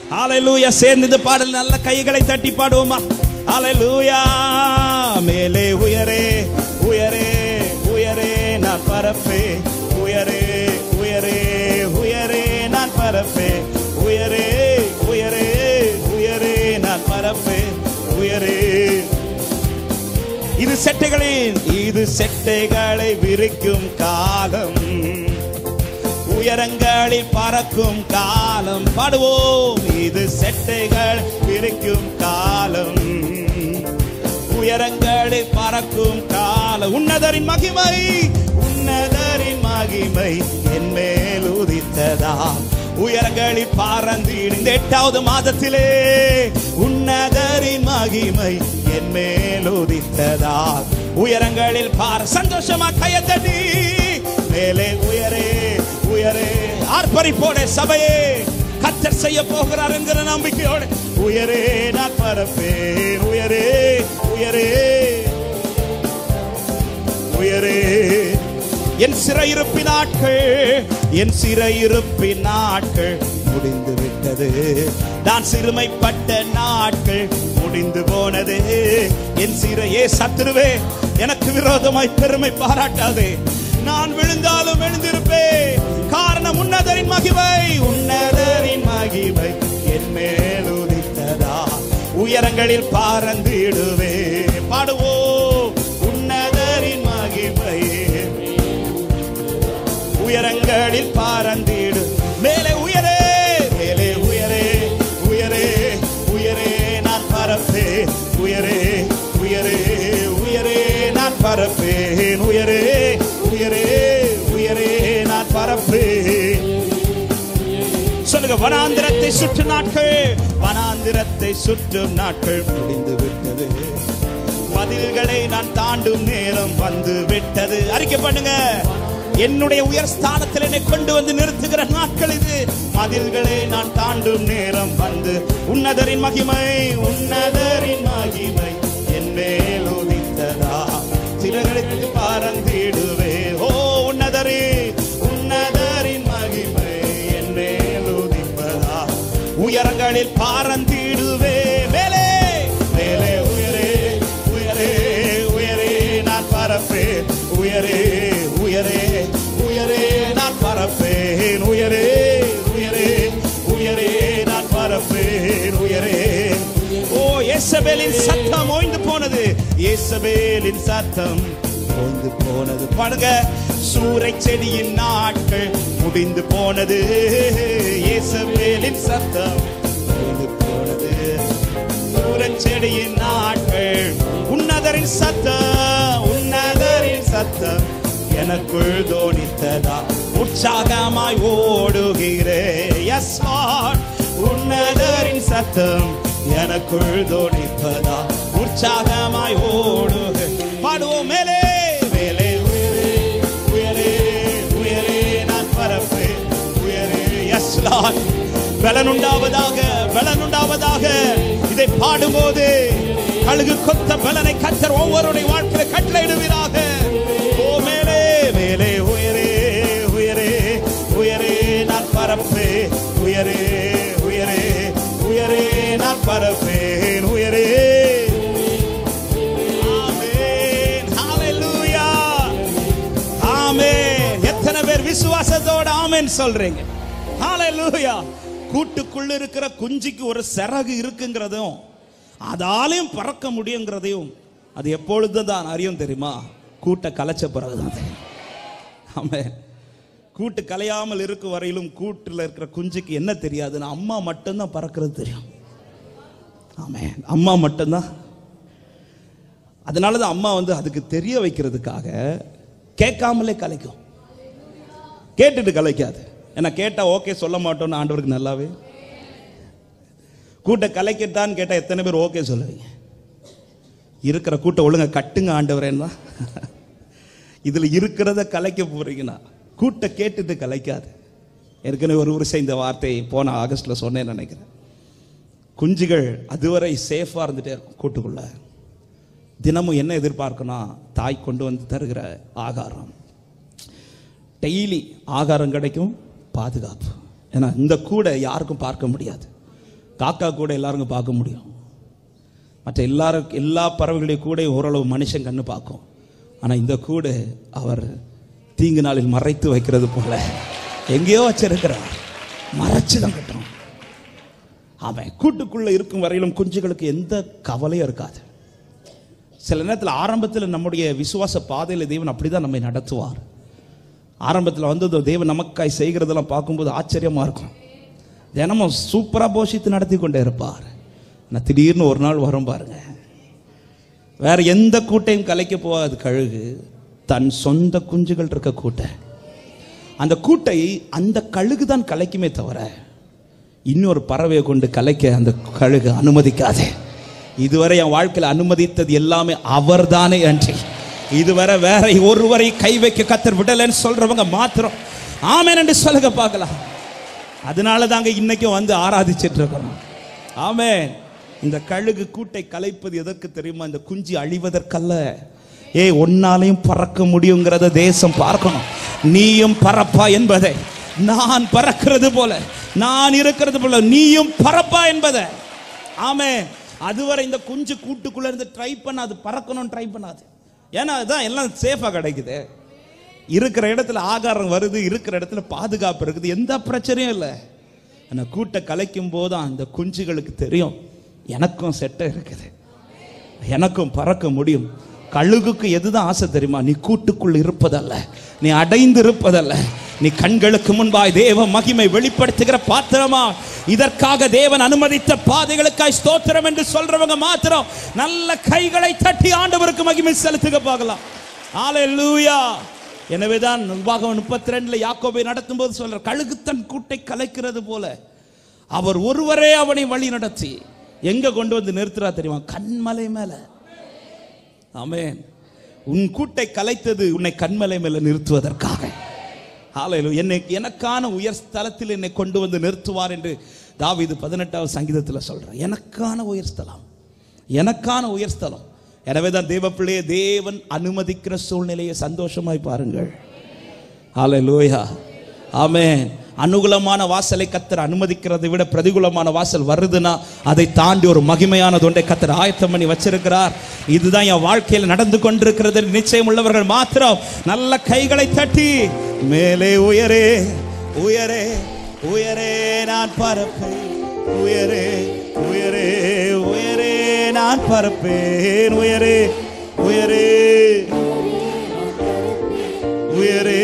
ஹalleluya சேர்ந்து இந்த பாடல் நல்ல கைகளை தட்டி பாடுவோமா ஹalleluya மேலே உயரே உயரே உயரே நான் பரப்பே உயரே உயரே உயரே நான் பரப்பே உயரே உயரே உயரே நான் பரப்பே உயரே இது செட்டைகளின் இது செட்டைகளை விரிக்கும் காலம் உயரங்களில் பறக்கும் காலம் பாடுவோம் இது செட்டைகள் விரிக்கும் காலம் உயரங்களில் பறக்கும் காலம் உன்னதரின் மகிமை உன்னதரின் மகிமை என் மேல் உதித்ததா உயரங்களில் பாரந்தீடு இந்த எட்டாவது மாதத்திலே உன்னதரின் மகிமை என் மேல் உதித்ததா உயரங்களில் பார சந்தோஷமா கையத்தட்டி மேலே உயரே உயரே ஆர்ப்பரிப்போட சபையே கத்தர் செய்ய போகிறார் என்கிற நம்பிக்கையோடு உயரே நான் பரப்பேன் உயரே உயரே உயரே என் சிறையிருப்பி நாட்கள் என் சிறையிருப்பி நாட்கள் முடிந்து விட்டது நான் சிறுமைப்பட்ட நாட்கள் முடிந்து போனது என் சிறையே சத்துருவே எனக்கு விரோதமாய் பெருமை பாராட்டாதே நான் விழுந்தாலும் எழுந்திருப்பேன் காரணம் உன்னதரின் மகிமை உன்னதரின் மகிமை என் மேல் உதித்ததா உயரங்களில் பாரந்திடுவே பாடுவோம் உன்னதரின் மகிமை உயரங்களில் பாரந்திடு மேலே உயரே மேலே உயரே உயரே உயரே நான் பரப்பேன் உயரே உயரே உயரே நான் பரப்பேன் உயரே உயரே உயரே நான் பரப்பேன் சொல்லுங்க வனாந்திரத்தை சுற்றும் நாட்கள் வனாந்திரத்தை சுற்றும் நாட்கள் முடிந்து விட்டது மதில்களை நான் தாண்டும் நேரம் வந்து விட்டது அறிக்கை பண்ணுங்க என்னுடைய உயர் ஸ்தானத்தில் என்னை கொண்டு வந்து நிறுத்துகிற நாட்கள் இது மதில்களை நான் தாண்டும் நேரம் வந்து உன்னதரின் மகிமை உன்னதரின் மகிமை என் மேல் உதித்ததா சிறகளுக்கு பறந்திடுவே ஓ உன்னதரே உன்னதரின் மகிமை என் மேல் உதிப்பதா உயரங்களில் பாரந்திடுவே மேலே மேலே உயரே உயரே உயரே நான் பரப்பேன் உயரே உயரே உயரே நான் பரப்பேன் உயரே உயரே உயரே நான் பரப்பேன் உயரே ஓ இயேசபேலின் சத்தம் ஓய்ந்து போனது இயேசபேலின் சத்தம் ஓய்ந்து போனது பாடுங்க சூறை செடியின் நாட்கள் முடிந்து போனது இயேசபேலின் சத்தம் ஓய்ந்து போனது சூரச்செடியின் நாட்கள் உன்னதரின் சத்தம் உன்னதரின் சத்தம் எனக்குள் தோணித்ததா உற்சாகமாய் ஓடுகிறே எஸ் உன்னதரின் சத்தம் எனக்குள் தோணிப்பதா உற்சாகமாய் ஓடுக பாடுவோம் மேலே மேலே உயரே உயரே உயரே நான் பரப்பேன் உயரே எஸ் லார்ட் பலனுண்டாவதாக பலனுண்டாவதாக இதை பாடும்போது கழுகு கொத்த பலனை கத்தர் ஒவ்வொருடைய வாழ்க்கையில கட்டளையிடுவீராக ஓ மேலே மேலே உயரே உயரே உயரே நான் பரப்பே உயரே உயரே உயரே நான் பரப்பேன் உயரே ஆமென் ஹalleluya ஆமென் எத்தனை பேர் விசுவாசத்தோட ஆமென் சொல்றீங்க ஹalleluya கூட்டுக்குள்ள இருக்கிற குஞ்சிக்கு ஒரு சிறகு இருக்குங்கிறதும் அதாலையும் பறக்க முடியுங்கிறதையும் அது எப்பொழுது தான் அறியும் தெரியுமா கூட்ட கலைச்ச பிறகுதான் தெரியும் ஆமென் கூட்டு கலையாமல் இருக்கும் வரையிலும் கூட்டுல இருக்கிற குஞ்சுக்கு என்ன தெரியாதுன்னா அம்மா மட்டும்தான் பறக்கிறது தெரியும் ஆமென் அம்மா மட்டும்தான் அதனால தான் அம்மா வந்து அதுக்கு தெரிய வைக்கிறதுக்காக கேட்காமலே கலைக்கும் கேட்டுட்டு கலைக்காது ஏன்னா கேட்டா ஓகே சொல்ல மாட்டோம்னு ஆண்டவருக்கு நல்லாவே கூட்ட கலைக்கட்டான்னு கேட்டா எத்தனை பேர் ஓகே சொல்லுவீங்க இருக்கிற கூட்ட ஒழுங்கா கட்டுங்க ஆண்டவரேன்னா இதுல இருக்கிறத கலைக்க போறீங்கன்னா கூட்ட கேட்டுட்டு கலைக்காது ஏற்கனவே ஒரு வருஷம் இந்த வார்த்தையை போன ஆகஸ்ட்ல சொன்னேன்னு நினைக்கிறேன் குஞ்சுகள் அதுவரை சேஃபா இருந்துட்டே இருக்கும் கூட்டுக்குள்ள தினமும் என்ன எதிர்பார்க்கணும் தாய் கொண்டு வந்து தருகிற ஆகாரம் டெய்லி ஆகாரம் கிடைக்கும் பாதுகாப்பு ஏன்னா இந்த கூடை யாருக்கும் பார்க்க முடியாது காக்கா கூட எல்லாருக்கும் பார்க்க முடியும் மற்ற எல்லாரும் எல்லா பறவைகளுடைய கூட ஓரளவு மனுஷன் கண்ணு பார்க்கும் ஆனால் இந்த கூடு அவர் தீங்கு நாளில் மறைத்து வைக்கிறது போல எங்கேயோ வச்சிருக்கிறார் மறைச்சு தான் கட்டுறோம் அவன் கூட்டுக்குள்ள இருக்கும் வரையிலும் குஞ்சுகளுக்கு எந்த கவலையும் இருக்காது சில நேரத்தில் ஆரம்பத்தில் நம்முடைய விசுவாச பாதையில் தேவன் அப்படிதான் நம்மை நடத்துவார் ஆரம்பத்தில் வந்து தேவன் நமக்காய் செய்கிறதெல்லாம் பார்க்கும்போது ஆச்சரியமா இருக்கும் தினமும் சூப்பரா போஷித்து நடத்தி கொண்டே இருப்பார் ஆனால் திடீர்னு ஒரு நாள் வரும் பாருங்க வேற எந்த கூட்டையும் கலைக்க போகாது கழுகு தன் சொந்த குஞ்சுகள் இருக்க கூட்டை அந்த கூட்டை அந்த கழுகு தான் கலைக்குமே தவிர இன்னொரு பறவையை கொண்டு கலைக்க அந்த கழுகு அனுமதிக்காது இதுவரை என் வாழ்க்கையில் அனுமதித்தது எல்லாமே அவர்தானே அன்றி இதுவரை வேற ஒருவரை கை வைக்க கத்தர் விடலைன்னு சொல்றவங்க மாத்திரம் ஆமென் என்று சொல்லுங்க பார்க்கலாம் அதனால தாங்க இன்னைக்கும் வந்து ஆராதிச்சிட்டு இருக்கிறோம் ஆமென் இந்த கழுகு கூட்டை கலைப்பது எதற்கு தெரியுமா இந்த குஞ்சு அழிவதற்கல்ல ஏய் ஒன்னாலையும் பறக்க முடியுங்கிறத தேசம் பார்க்கணும் நீயும் பறப்பா என்பதை நான் பறக்கிறது போல நான் இருக்கிறது போல நீயும் பறப்பா என்பதை ஆமே அதுவரை இந்த குஞ்சு கூட்டுக்குள்ள இருந்து ட்ரை பண்ணாது பறக்கணும் ட்ரை பண்ணாது ஏன்னா அதுதான் எல்லாம் சேஃபா கிடைக்குது இருக்கிற இடத்துல ஆகாரம் வருது இருக்கிற இடத்துல பாதுகாப்பு இருக்குது எந்த பிரச்சனையும் இல்லை ஆனால் கூட்டை கலைக்கும் போது அந்த குஞ்சுகளுக்கு தெரியும் எனக்கும் செட்டை இருக்குது எனக்கும் பறக்க முடியும் கழுகுக்கு எதுதான் ஆசை தெரியுமா நீ கூட்டுக்குள் இருப்பதல்ல நீ அடைந்து இருப்பதல்ல நீ கண்களுக்கு முன்பாய் தேவ மகிமை வெளிப்படுத்துகிற பாத்திரமா இதற்காக தேவன் அனுமதித்த பாதைகளுக்காய் ஸ்தோத்திரம் என்று சொல்றவங்க மாத்திரம் நல்ல கைகளை தட்டி ஆண்டவருக்கு மகிமை செலுத்துக பார்க்கலாம் ஹalleluya எனவேதான் நிர்வாகம் முப்பத்தி ரெண்டுல யாக்கோபை நடத்தும் போது சொல்ற கழுகு தன் கூட்டை கலைக்கிறது போல அவர் ஒருவரே அவனை வழி நடத்தி எங்க கொண்டு வந்து நிறுத்துறா தெரியுமா கண்மலை மேல ஆமென் உன் கூட்டை கலைத்தது உன்னை கண்மலை மேல நிறுத்துவதற்காக ஹalleluya என்னை எனக்கான உயர் ஸ்தலத்தில் என்னை கொண்டு வந்து நிறுத்துவார் என்று தாவீது பதினெட்டாவது சங்கீதத்தில் சொல்றார் எனக்கான உயர் ஸ்தலம் எனக்கான உயர் ஸ்தலம் எனவே தான் தேவ பிள்ளையை தேவன் அனுமதிக்கிற சூழ்நிலையை சந்தோஷமாய் பாருங்கள் ஹalleluya ஆமென் அனுகூலமான வாசலை கத்தர் அனுமதிக்கிறதை விட பிரதிகூலமான வாசல் வருதுன்னா அதை தாண்டி ஒரு மகிமையானது ஒன்றை கத்தர் ஆயத்தம் பண்ணி வச்சிருக்கிறார் இதுதான் என் வாழ்க்கையில் நடந்து கொண்டிருக்கிறது என்று நிச்சயம் உள்ளவர்கள் மாத்திரம் நல்ல கைகளை தட்டி மேலே உயரே உயரே உயரே நான் பரப்பேன் உயரே உயரே உயரே நான் பரப்பேன் உயரே உயரே உயரே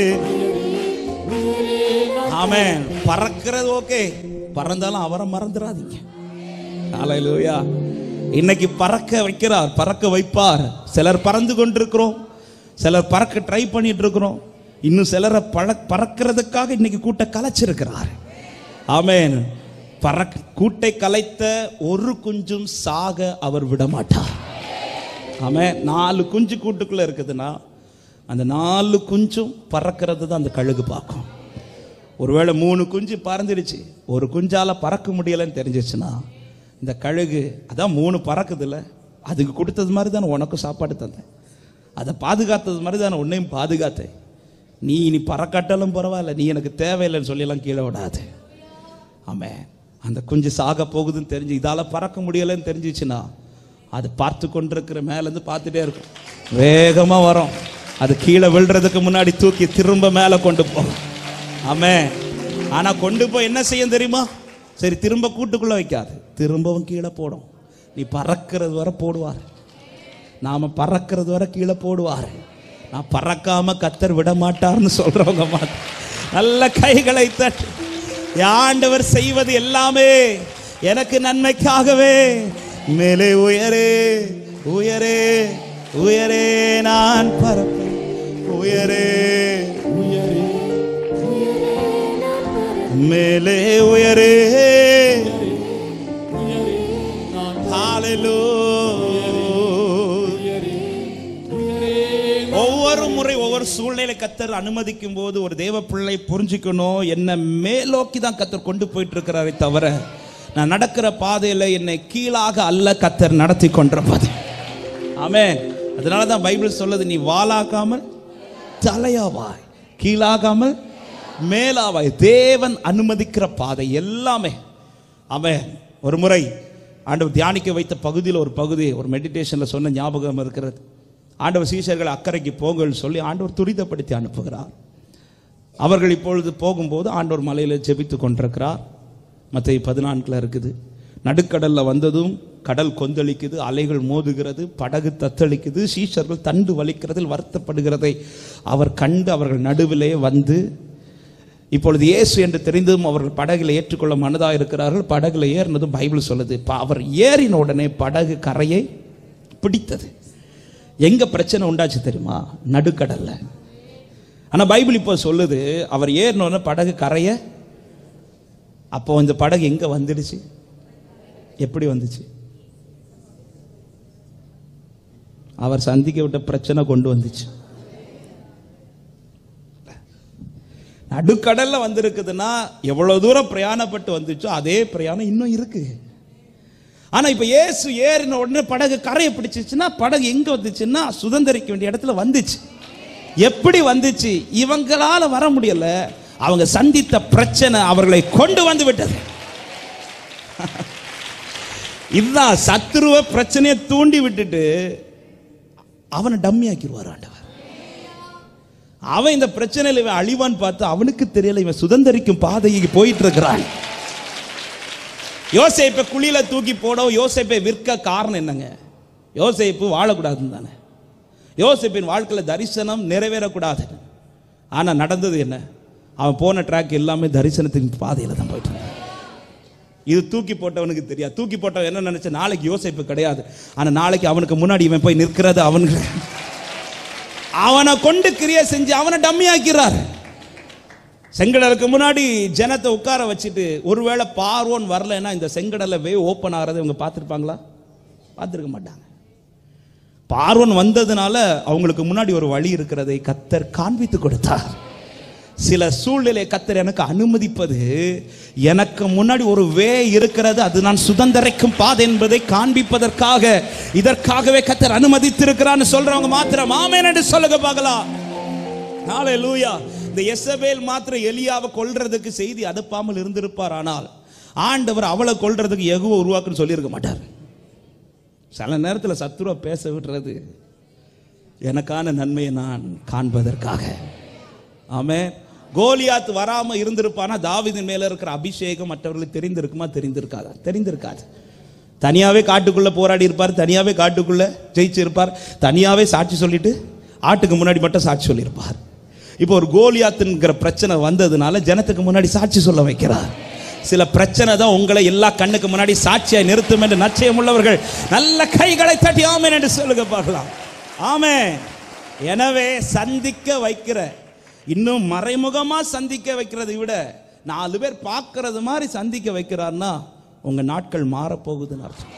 ஆமென் பறக்கிறது ஓகே பறந்தாலும் அவரை மறந்துடாதீங்க ஹalleluya இன்னைக்கு பறக்க வைக்கிறார் பறக்க வைப்பார் சிலர் பறந்து கொண்டிருக்கிறோம் சிலர் பறக்க ட்ரை பண்ணிட்டு இருக்கிறோம் இன்னும் சிலரை பழ பறக்கிறதுக்காக இன்னைக்கு கூட்ட கலைச்சிருக்கிறார் ஆமென் பறக் கூட்டை கலைத்த ஒரு குஞ்சும் சாக அவர் விட மாட்டார் ஆமென் நாலு குஞ்சு கூட்டுக்குள்ள இருக்குதுன்னா அந்த நாலு குஞ்சும் பறக்கிறது தான் அந்த கழுகு பார்க்கும் ஒருவேளை மூணு குஞ்சு பறந்துடுச்சு ஒரு குஞ்சால பறக்க முடியலைன்னு தெரிஞ்சிச்சுன்னா இந்த கழுகு அதான் மூணு பறக்குதுல்ல அதுக்கு கொடுத்தது மாதிரி தானே உனக்கும் சாப்பாடு தந்தேன் அதை பாதுகாத்தது மாதிரி தானே உன்னையும் பாதுகாத்தேன் நீ இனி பறக்காட்டாலும் பரவாயில்ல நீ எனக்கு தேவையில்லைன்னு சொல்லியெல்லாம் கீழே விடாது ஆமே அந்த குஞ்சு சாக போகுதுன்னு தெரிஞ்சு இதால பறக்க முடியலைன்னு தெரிஞ்சிச்சுன்னா அது பார்த்து கொண்டிருக்கிற மேலேருந்து பார்த்துட்டே இருக்கும் வேகமா வரும் அது கீழே விழுறதுக்கு முன்னாடி தூக்கி திரும்ப மேலே கொண்டு போகும் ஆமே ஆனா கொண்டு போய் என்ன செய்யும் தெரியுமா சரி திரும்ப கூட்டுக்குள்ள வைக்காது திரும்பவும் கீழே போடும் நீ பறக்கிறது வரை போடுவார் நாம பறக்கிறது வரை கீழே போடுவார் நான் பறக்காம கத்தர் விட மாட்டார்னு சொல்றவங்க மாத்த நல்ல கைகளை தட்டு ஆண்டவர் செய்வது எல்லாமே எனக்கு நன்மைக்காகவே மேலே உயரே உயரே உயரே நான் பறப்பேன் உயரே உயரே மேலே உயரே Hallelujah. ஒவ்வொரு முறை ஒவ்வொரு சூழ்நிலை கத்தர் அனுமதிக்கும் போது ஒரு தேவ பிள்ளை புரிஞ்சுக்கணும் என்ன மேலோக்கி தான் கத்தர் கொண்டு போயிட்டு இருக்கிறாரே தவிர நான் நடக்கிற பாதையில என்னை கீழாக அல்ல கத்தர் நடத்தி கொண்டிருப்பது ஆமே அதனால தான் பைபிள் சொல்லுது நீ வாலாக்காமல் தலையாவாய் கீழாகாமல் மேலாவாய் தேவன் அனுமதிக்கிற பாதை எல்லாமே அவன் ஒரு முறை ஆண்டவர் தியானிக்க வைத்த பகுதியில் ஒரு பகுதி ஒரு மெடிடேஷனில் சொன்ன ஞாபகம் இருக்கிறது ஆண்டவர் சீஷர்கள் அக்கறைக்கு போங்கள் சொல்லி ஆண்டவர் துரிதப்படுத்தி அனுப்புகிறார் அவர்கள் இப்பொழுது போகும்போது ஆண்டவர் மலையில் ஜெபித்து கொண்டிருக்கிறார் மற்ற பதினான்கில் இருக்குது நடுக்கடல்ல வந்ததும் கடல் கொந்தளிக்குது அலைகள் மோதுகிறது படகு தத்தளிக்குது சீஷர்கள் தண்டு வலிக்கிறதில் வருத்தப்படுகிறதை அவர் கண்டு அவர்கள் நடுவிலே வந்து இப்பொழுது இயேசு என்று தெரிந்ததும் அவர்கள் படகுல ஏற்றுக்கொள்ள மனதாக இருக்கிறார்கள் படகுல ஏறினதும் பைபிள் சொல்லுது ப- அவர் ஏறின உடனே படகு கரையை பிடித்தது எங்க பிரச்சனை உண்டாச்சு தெரியுமா நடுக்கடல்ல ஆனா பைபிள் இப்போ சொல்லுது அவர் ஏறின உடனே படகு கரைய அப்போ இந்த படகு எங்க வந்துடுச்சு எப்படி வந்துச்சு அவர் சந்திக்க விட்ட பிரச்சனை கொண்டு வந்துச்சு நடுக்கடல்ல வந்திருக்குதுன்னா எவ்வளவு தூரம் பிரயாணப்பட்டு வந்துச்சோ அதே பிரயாணம் இன்னும் இருக்கு ஆனா இப்ப இயேசு ஏறின உடனே படகு கரையை பிடிச்சிச்சுன்னா படகு எங்க வந்துச்சுன்னா சுதந்திரிக்க வேண்டிய இடத்துல வந்துச்சு எப்படி வந்துச்சு இவங்களால வர முடியல அவங்க சந்தித்த பிரச்சனை அவர்களை கொண்டு வந்து விட்டது இதுதான் சத்துருவ பிரச்சனையை தூண்டி விட்டுட்டு அவனை டம்மி ஆக்கிடுவார் ஆண்டவர் அவன் இந்த பிரச்சனையில இவன் அழிவான்னு பார்த்து அவனுக்கு தெரியல இவன் சுதந்திரிக்கும் பாதைக்கு போயிட்டு இருக்கிறான் யோசேப்பை குழியில தூக்கி போட யோசேப்பை விற்க காரணம் என்னங்க யோசேப்பு வாழக்கூடாதுன்னு தானே யோசேப்பின் வாழ்க்கையில தரிசனம் நிறைவேறக்கூடாது ஆனா நடந்தது என்ன அவன் போன ட்ராக் எல்லாமே தரிசனத்தின் பாதையில தான் போயிட்டு இருந்தான். இது தூக்கி போட்டவனுக்கு தெரியாது தூக்கி போட்டவன் என்ன நினைச்ச நாளைக்கு யோசிப்பு கிடையாது ஆனா நாளைக்கு அவனுக்கு முன்னாடி இவன் போய் நிற்கிறது அவனுக்கு அவனை கொண்டு கிரியை செஞ்சு அவனை டம்மி ஆக்கிறார் செங்கடலுக்கு முன்னாடி ஜனத்தை உட்கார வச்சுட்டு ஒருவேளை பார்வோன் வரலைன்னா இந்த செங்கடலை வே ஓப்பன் ஆகிறத இவங்க பார்த்துருப்பாங்களா பார்த்துருக்க மாட்டாங்க பார்வன் வந்ததுனால அவங்களுக்கு முன்னாடி ஒரு வழி இருக்கிறதை கத்தர் காண்பித்து கொடுத்தார் சில சூழ்நிலை கத்தர் எனக்கு அனுமதிப்பது எனக்கு முன்னாடி ஒரு வே இருக்கிறது அது நான் சுதந்திரிக்கும் பாதை என்பதை காண்பிப்பதற்காக இதற்காகவே கத்தர் அனுமதித்திருக்கிறான்னு சொல்றவங்க மாத்திரம் ஆமென் என்று சொல்லுங்க பார்க்கலாம் நாளை லூயா இந்த எசபேல் மாத்திரம் எலியாவை கொல்றதுக்கு செய்தி அனுப்பாமல் இருந்திருப்பார் ஆனால் ஆண்டவர் அவளை கொல்றதுக்கு எகுவ உருவாக்குன்னு சொல்லியிருக்க மாட்டார் சில நேரத்தில் சத்துருவை பேச விடுறது எனக்கான நன்மையை நான் காண்பதற்காக ஆமே கோலியாத் வராம இருந்திருப்பானா தாவீதின் மேல இருக்கிற அபிஷேகம் மற்றவர்களுக்கு தெரிந்திருக்குமா தெரிந்திருக்காதா தெரிந்திருக்காது தனியாவே காட்டுக்குள்ள போராடி இருப்பார் தனியாவே காட்டுக்குள்ள ஜெயிச்சு இருப்பார் தனியாவே சாட்சி சொல்லிட்டு ஆட்டுக்கு முன்னாடி மட்டும் சாட்சி சொல்லியிருப்பார் இப்போ ஒரு கோலியாத்துங்கிற பிரச்சனை வந்ததுனால ஜனத்துக்கு முன்னாடி சாட்சி சொல்ல வைக்கிறார் சில பிரச்சனை தான் உங்களை எல்லா கண்ணுக்கு முன்னாடி சாட்சியாய் நிறுத்தும் என்று நச்சயம் உள்ளவர்கள் நல்ல கைகளை தட்டி ஆமென் என்று சொல்லுங்க பார்க்கலாம் ஆமே எனவே சந்திக்க வைக்கிற இன்னும் மறைமுகமா சந்திக்க வைக்கிறதை விட நாலு பேர் பார்க்கறது மாதிரி சந்திக்க வைக்கிறார்னா உங்க நாட்கள் மாறப்போகுதுன்னு அர்த்தம்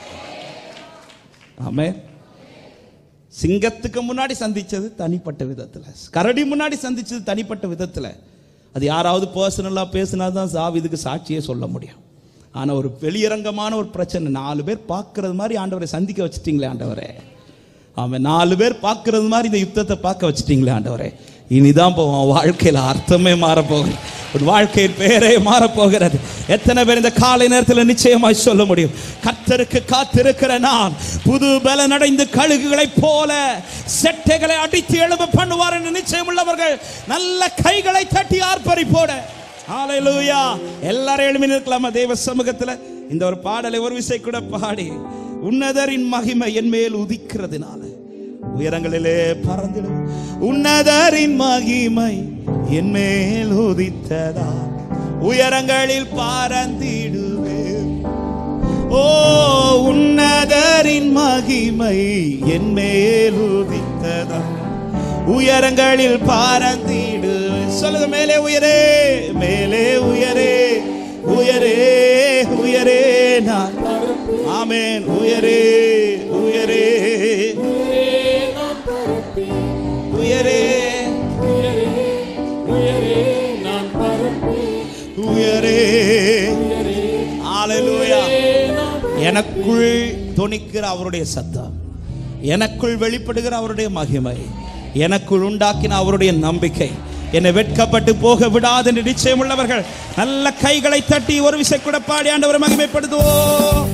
ஆமே சிங்கத்துக்கு முன்னாடி சந்திச்சது தனிப்பட்ட விதத்துல கரடி முன்னாடி சந்திச்சது தனிப்பட்ட விதத்துல அது யாராவது பர்சனலா பேசினா தான் சாவிதுக்கு சாட்சியே சொல்ல முடியும் ஆனா ஒரு வெளியரங்கமான ஒரு பிரச்சனை நாலு பேர் பார்க்கறது மாதிரி ஆண்டவரை சந்திக்க வச்சிட்டீங்களே ஆண்டவரே அவன் நாலு பேர் பார்க்கறது மாதிரி இந்த யுத்தத்தை பார்க்க வச்சிட்டீங்களே ஆண்டவரே இனிதான் போவோம் வாழ்க்கையில அர்த்தமே மாறப்போகுது உன் வாழ்க்கையின் பேரே மாறப்போகிறது எத்தனை பேர் இந்த காலை நேரத்தில் நிச்சயமாய் சொல்ல முடியும் கர்த்தருக்கு காத்திருக்கிற நான் புது பலன் அடைந்து கழுகுகளைப் போல செட்டைகளை அடித்து எழும்ப பண்ணுவார் என்று நிச்சயம் உள்ளவர்கள் நல்ல கைகளை தட்டி ஆர்ப்பரிப்போட ஹalleluya எல்லாரும் எழுப்பி நிற்கலாமா தேவ சமூகத்துல இந்த ஒரு பாடலை ஒரு விசை கூட பாடி உன்னதரின் மகிமை என் மேல் உதிக்கிறதுனால உயரங்களிலே பறந்திடும் உன்னதரின் மகிமை என் மேல் உதித்ததா உயரங்களில் பறந்திடுவேன் ஓ உன்னதரின் மகிமை என் மேல் உதித்ததா உயரங்களில் பறந்திடு சொல்லுங்க மேலே உயரே மேலே உயரே உயரே உயரே நான் ஆமென் உயரே உயரே உயரே உயரே ஹalleluya எனக்குள் தொனிக்கிற அவருடைய சத்தம் எனக்குள் வெளிப்படுகிற அவருடைய மகிமை எனக்குள் உண்டாக்கின அவருடைய நம்பிக்கை என்னை வெட்கப்பட்டு போக விடாது என்று நிச்சயம் உள்ளவர்கள் நல்ல கைகளை தட்டி ஒரு விசை கூட பாடி ஆண்டவரை மகிமைப்படுத்துவோம்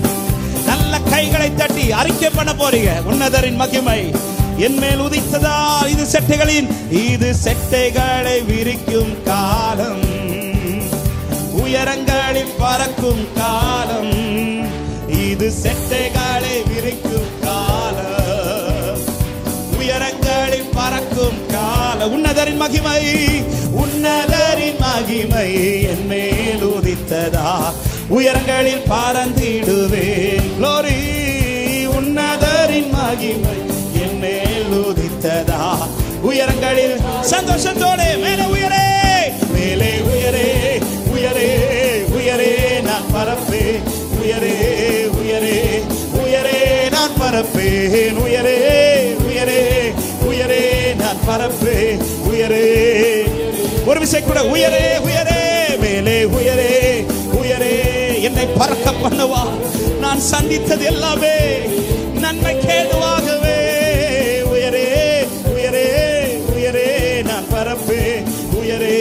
நல்ல கைகளை தட்டி அறிக்கை பண்ண போறீங்க உன்னதரின் மகிமை என் மேல் உதித்ததா இது செட்டைகளின் இது செட்டைகளை விரிக்கும் காலம் உயரங்களில் பறக்கும் காலம் இது செட்டைகளை விரிக்கும் காலம் உயரங்களில் பறக்கும் கால உன்னதரின் மகிமை உன்னதரின் மகிமை என் மேல் உதித்ததா உயரங்களில் பறந்திடுவேன் glory உன்னதரின் மகிமை என் மேல் உதித்ததா உயரங்களில் சந்தோஷத்தோடு மேலே உயரே மேலே உயரே உயரே உயரே நான் பரப்பேன் உயரே உயரே உயரே நான் பரப்பேன் உயரே உயரே உயரே நான் பரப்பேன் உயரே ஒரு விசை கூட உயரே உயரே மேலே உயரே உயரே என்னை பறக்க பண்ணவா நான் சந்தித்தது எல்லாமே நன்மை கேதுவாகவே உயரே உயரே உயரே நான் பரப்பேன் உயரே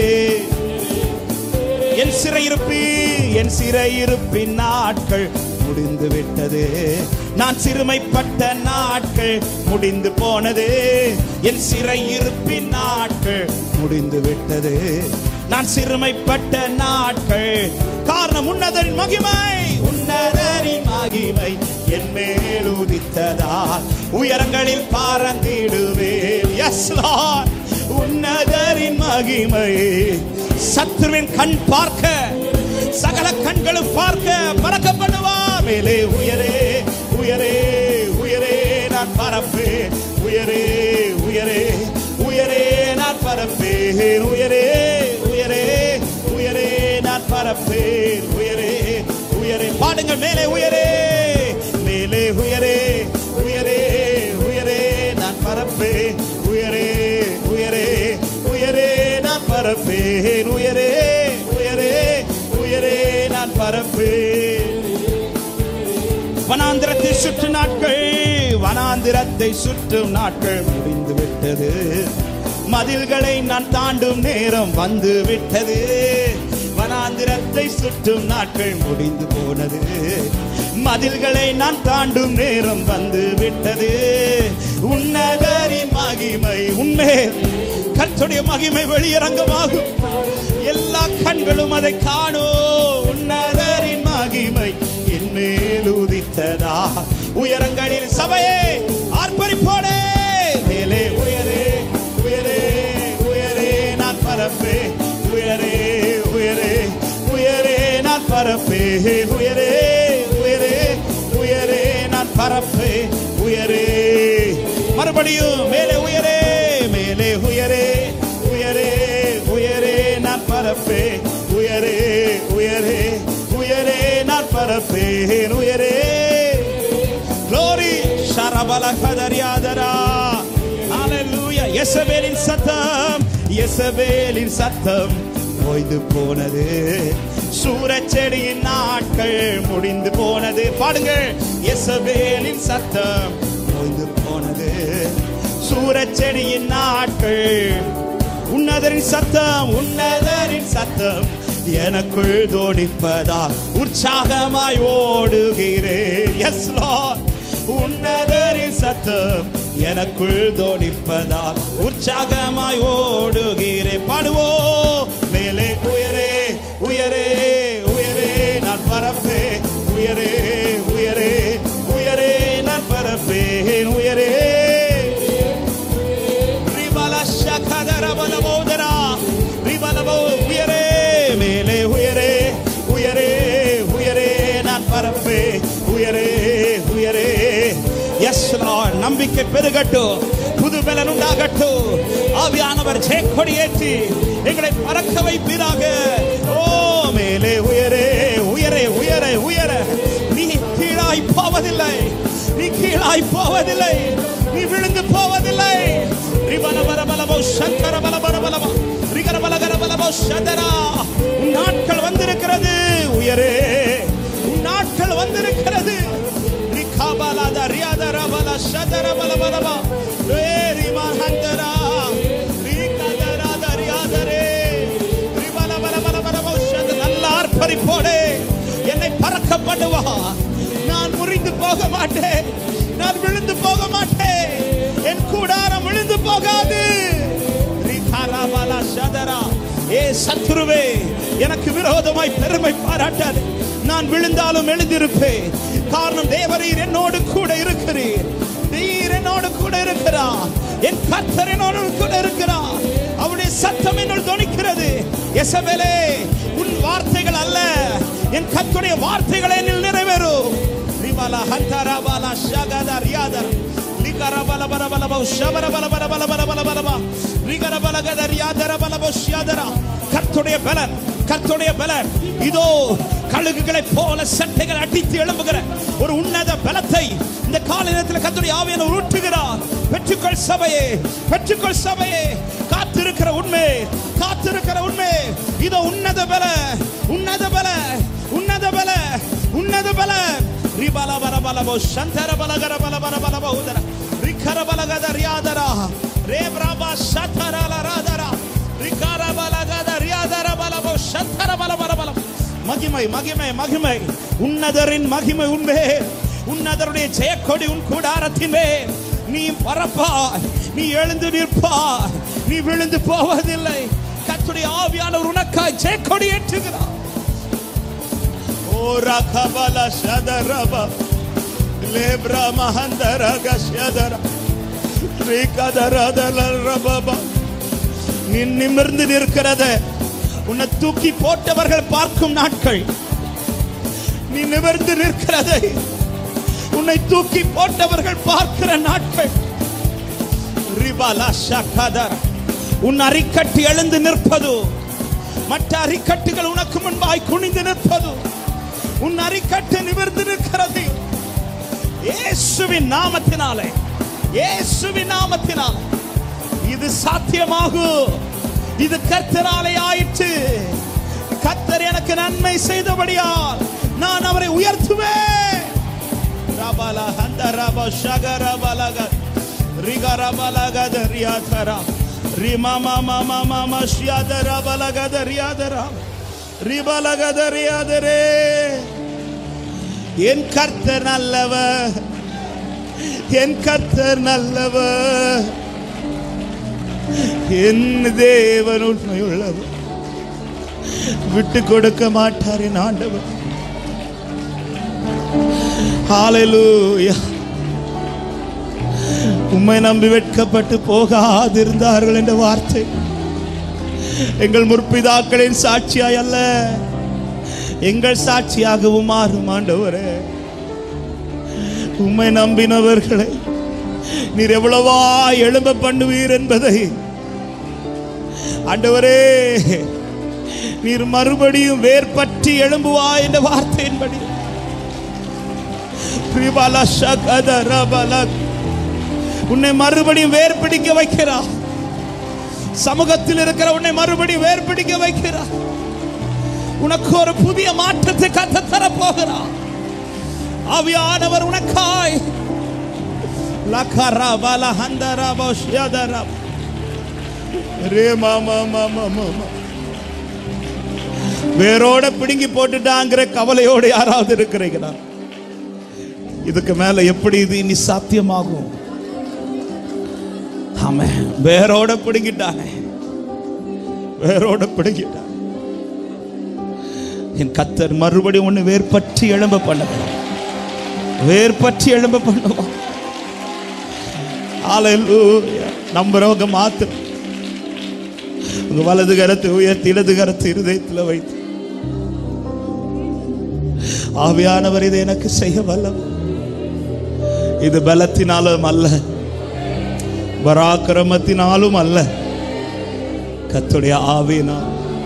என் சிறையிருப்பி என் சிறையிருப்பின் நாட்கள் முடிந்து விட்டது நான் சிறுமைப்பட்ட நாட்கள் முடிந்து போனது என் சிறையிருப்பின் நாட்கள் முடிந்து விட்டது நான் சிறுமைப்பட்ட நாட்கள் காரணம் உன்னதரின் மகிமை உன்னதரின் மகிமை என் மேல் உதித்ததால் உயரங்களில் பாரந்திடுவேன் எஸ் லார்ட் உன்னதரின் மகிமை சத்துருவின் கண் பார்க்க சகல கண்களும் பார்க்க பறக்க பண்ணுவா மேலே உயரே உயரே உயரே நான் பரப்பேன் உயரே உயரே உயரே நான் பரப்பேன் உயரே உயரே உயரே நான் பரப்பேன் உயரே உயரே பாடுங்கள் மேலே உயரே மேலே உயரே உயரே உயரே நான் பரப்பேன் உயரே உயரே உயரே நான் பரப்பேன் உயரே உயரே உயரே நான் பரப்பேன் வனாந்திரத்தை சுற்று நாட்கள் வனாந்திரத்தை சுற்றும் நாட்கள் முடிந்து விட்டது மதில்களை நான் தாண்டும் நேரம் வந்து விட்டது வனாந்திரத்தை சுற்றும் நாட்கள் முடிந்து போனது மதில்களை நான் தாண்டும் நேரம் வந்து விட்டது உன்னதரின் மகிமை உண்மை கர்த்தருடைய மகிமை வெளியரங்கமாகும் எல்லா கண்களும் அதை காணும் உன்னதரின் மகிமை என் மேல் உதித்ததா உயரங்களில் சபையே ஆர்ப்பரிப்போடே மேலே உயரே உயரே உயரே நான் பரப்பே உயரே உயரே உயரே நான் பரப்பே உயரே உயரே உயரே நான் பரப்பே உயரே மறுபடியும் மேலே உயரே மேலே உயரே உயரே உயரே நான் பரப்பே உயரே உயரே உயரே நான் பரப்பேன் உயரே glory ஷரபல கதரியாதரா ஹalleluya எசபேலின் சத்தம் எசபேலின் சத்தம் ஓய்ந்து போனது சூரச்செடியின் நாட்கள் முடிந்து போனது பாடுங்கள் எசபேலின் சத்தம் ஓய்ந்து போனது சூரச்செடியின் நாட்கள் உன்னதரின் சத்தம் உன்னதரின் சத்தம் எனக்குள் தோடிப்பதா உற்சாகமாய் ஓடுகிறேன் எஸ் உன்னதரின் சத்தம் எனக்குள் தோடிப்பதா உற்சாகமாய் ஓடுகிறேன் பாடுவோ மேலே உயரே உயரே உயரே நான் பரப்பே உயரே உயரே உயரே நான் பரப்பேன் உயரே ரிபல சகதர பலபோதரா ரிபலபோ உயரே மேலே உயரே உயரே உயரே நான் பரப்பே உயரே உயரே எஸ் லார்ட் நம்பிக்கை பெருகட்டும் புது பலன் உண்டாகட்டும் ஆவியானவர் ஜெயக்கொடி ஏற்றி எங்களை பறக்க வைப்பீராக ஓ மேலே உயரே உயரே உயரே உயர நீ கீழாய் போவதில்லை நீ கீழாய் போவதில்லை நீ விழுந்து போவதில்லை ரிபல பல பலபோ சங்கர பல பல பலபோ ரிகர பலகர பலபோ சதரா உன் நாட்கள் வந்திருக்கிறது உயரே உன் நாட்கள் வந்திருக்கிறது ரிகாபலாத ரியாதர பல சதர பல பலபா வேரி மகந்தரா ரிகதராத ரியாதரே ரிபல பல பல பலபோ சத நல்ல ஆர்ப்பரிப்போடு என்னை பறக்க பண்ணுவா நான் முறிந்து விழுந்து போக மாட்டேன் நான் விழுந்து போக மாட்டேன் என் கூடாரம் விழுந்து போகாது ரிகாராபாலா ஷதரா. ஏ சத்துருவே எனக்கு விரோதமாய் பெருமை பாராட்டாது நான் விழுந்தாலும் எழுந்திருப்பேன் காரணம் தேவரீர் என்னோடு கூட இருக்கிறீர் நீர் என்னோடு கூட இருக்கிறார் என் கர்த்தர் என்னோடு கூட இருக்கிறார் அவருடைய சத்தம் என்னோடு தொனிக்கிறது எசபேலே உன் வார்த்தைகள் அல்ல என் கர்த்தருடைய வார்த்தைகள் என்னில் நிறைவேறும் ரிபாலா ஹந்தாரா பாலா ஷகதா ரியாதர் லிகர பல பல பல பல ஷபர பல பல பல பல பல பல பல ரிகர பல கத ரியாதர பல பல ஷியாதரா கர்த்தருடைய பலன் கர்த்தருடைய பலன் இதோ கழுகுகளைப் போல சட்டைகள் அடித்து எழும்புகிற ஒரு உன்னத பலத்தை இந்த கால நேரத்தில் கர்த்தருடைய ஆவியான ஊற்றுகிறார் பெற்றுக்கொள் சபையே பெற்றுக்கொள் சபையே காத்திருக்கிற உண்மை காத்திருக்கிற உண்மை இதோ உன்னத பல உன்னத பல உன்னத பல உன்னத பல ரிபல பல பலபோ சந்தர பலகர பல பல பலபோ உதர ரிக்கர பலகத ரியாதரா ரேப்ராபா சத்தரல ராதரா ரிக்கார பலகத ரியாதர பலபோ சந்தர பல பல பலம் மகிமை மகிமை மகிமை உன்னதரின் மகிமை உண்மை உன்னதருடைய ஜெயக்கொடி உன் கூடாரத்தின் மேல் நீ பரப்பாய் நீ எழுந்து நிற்பாய் நீ விழுந்து போவதில்லை கத்துடைய ஆவியானவர் உனக்காய் ஜெயக்கொடி ஏற்றுகிறார் ஓ ரகபல ஷதரப லேப்ரா மஹந்தர கஷ்யதர ரீகதரதல ரபப நீ நிமிர்ந்து நிற்கிறத உன்னை தூக்கி போட்டவர்கள் பார்க்கும் நாட்கள் நீ நிமிர்ந்து நிற்கிறதை உன்னை தூக்கி போட்டவர்கள் பார்க்கிற நாட்கள் ரிபாலா ஷகதர உன் அரிக்கட்டு எழுந்து நிற்பது மற்ற அரிக்கட்டுகள் உனக்கு முன்பாய் குனிந்து நிற்பது உன் அரிக்கட்டு நிமிர்ந்து நிற்கிறது இயேசுவின் நாமத்தினாலே இயேசுவின் நாமத்தினாலே இது சாத்தியமாகும் இது கர்த்தராலே ஆயிற்று கர்த்தர் எனக்கு நன்மை செய்தபடியால் நான் அவரை உயர்த்துவேன் ரபல ஹந்த ரப ஷகர பலக ரிகர பலகத ரியாதரா ரிமா மாமா மாமா மஷ்யாதர பலகத ரியாதரா ரிபலகத ரியாதரே என் கர்த்தர் நல்லவர் என் கர்த்தர் நல்லவர் என் தேவன் உண்மையுள்ளவர் விட்டு கொடுக்க மாட்டார் என் ஆண்டவர் ஹalleluya உம்மை நம்பி வெட்கப்பட்டு போகாதிருந்தார்கள் என்ற வார்த்தை எங்கள் முற்பிதாக்களின் சாட்சியாய் அல்ல எங்கள் சாட்சியாகவும் மாறும் ஆண்டவரே உம்மை நம்பினவர்களை நீர் எவ்வளவா எழும்ப பண்ணுவீர் என்பதை ஆண்டவரே நீர் மறுபடியும் வேர் பற்றி எழும்புவா என்ற வார்த்தையின்படி பிரிபல சகதர பலக். உன்னை மறுபடியும் வேர் பிடிக்க வைக்கிறார் சமூகத்தில் இருக்கிற உன்னை மறுபடியும் வேர் பிடிக்க வைக்கிறார் உனக்கு ஒரு புதிய மாற்றத்தை கத்த தர போகிறார் ஆவியானவர் உனக்காய் லக்கரா பல ஹந்தரா பஷ்யதரா ரே மாமா மாமா மாமா வேரோட பிடுங்கி போட்டுட்டாங்கிற கவலையோடு யாராவது இருக்கிறீங்களா இதுக்கு மேல எப்படி இது இனி சாத்தியமாகும் ஆமே வேரோட பிடுங்கிட்டானே வேரோட பிடுங்கிட்டான் என் கத்தர் மறுபடியும் ஒண்ணு வேர் பற்றி எழும்ப பண்ணுவான் வேர் பற்றி எழும்ப பண்ணுவான் ஹalleluya நம்புறவங்க மாத்திரம் உங்க வலது கரத்தை உயர்த்தி இடது கரத்தை இருதயத்தில் வைத்து ஆவியானவர் இதை எனக்கு செய்ய வல்லவர் இது பலத்தினாலும் அல்ல பராக்கிரமத்தினாலும் அல்ல கத்துடைய ஆவியினால்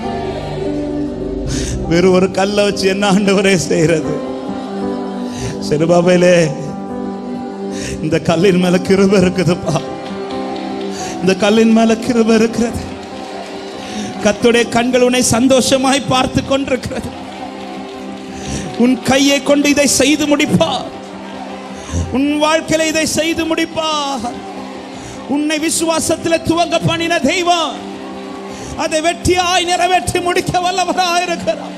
வெறும் ஒரு கல்லை வச்சு என்ன ஆண்டவரே செய்யறது சிறுபாபையிலே இந்த கல்லின் மேல கிருப இருக்குதுப்பா இந்த கல்லின் மேல கிருப இருக்கிறது கத்துடைய கண்கள் உன்னை சந்தோஷமாய் பார்த்து கொண்டிருக்கிறது உன் கையை கொண்டு இதை செய்து முடிப்பா உன் வாழ்க்கையில இதை செய்து முடிப்பா உன்னை விசுவாசத்தில் துவங்க பண்ணின தெய்வம் அதை வெற்றியாய் நிறைவேற்றி முடிக்க வல்லவராய் இருக்கிறார்